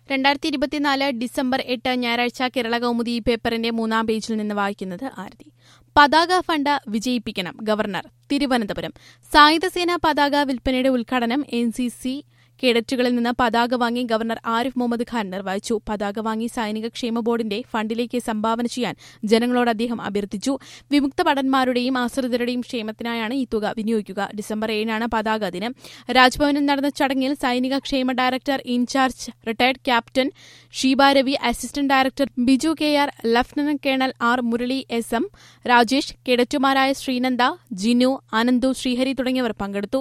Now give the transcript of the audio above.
രണ്ടായിരത്തി ഇരുപത്തിനാല് ഡിസംബർ എട്ട് ഞായറാഴ്ച കേരള കൗമുദി ഈ പേപ്പറിന്റെ മൂന്നാം പേജിൽ നിന്ന് വായിക്കുന്നത് ആരതി പതാക ഫണ്ട് വിജയിപ്പിക്കണം ഗവർണർ തിരുവനന്തപുരം സായുധസേന പതാക വിൽപ്പനയുടെ ഉദ്ഘാടനം എൻ സി സി കേഡറ്റുകളിൽ നിന്ന് പതാക വാങ്ങി ഗവർണർ ആരിഫ് മുഹമ്മദ് ഖാൻ നിർവഹിച്ചു പതാക വാങ്ങി സൈനിക ക്ഷേമ ബോർഡിന്റെ ഫണ്ടിലേക്ക് സംഭാവന ചെയ്യാൻ ജനങ്ങളോട് അദ്ദേഹം അഭ്യർത്ഥിച്ചു വിമുക്ത ഭടന്മാരുടെയും ആശ്രിതരുടെയും ക്ഷേമത്തിനായാണ് ഈ തുക വിനിയോഗിക്കുക ഡിസംബർ ഏഴിനാണ് പതാക ദിനം രാജ്ഭവനിൽ നടന്ന ചടങ്ങിൽ സൈനിക ക്ഷേമ director in charge retired captain Sheeba Ravi assistant director Biju K R lieutenant colonel R Murali S M Rajesh കേഡറ്റുമാരായ ശ്രീനന്ദ ജിനു ആനന്ദു ശ്രീഹരി തുടങ്ങിയവർ പങ്കെടുത്തു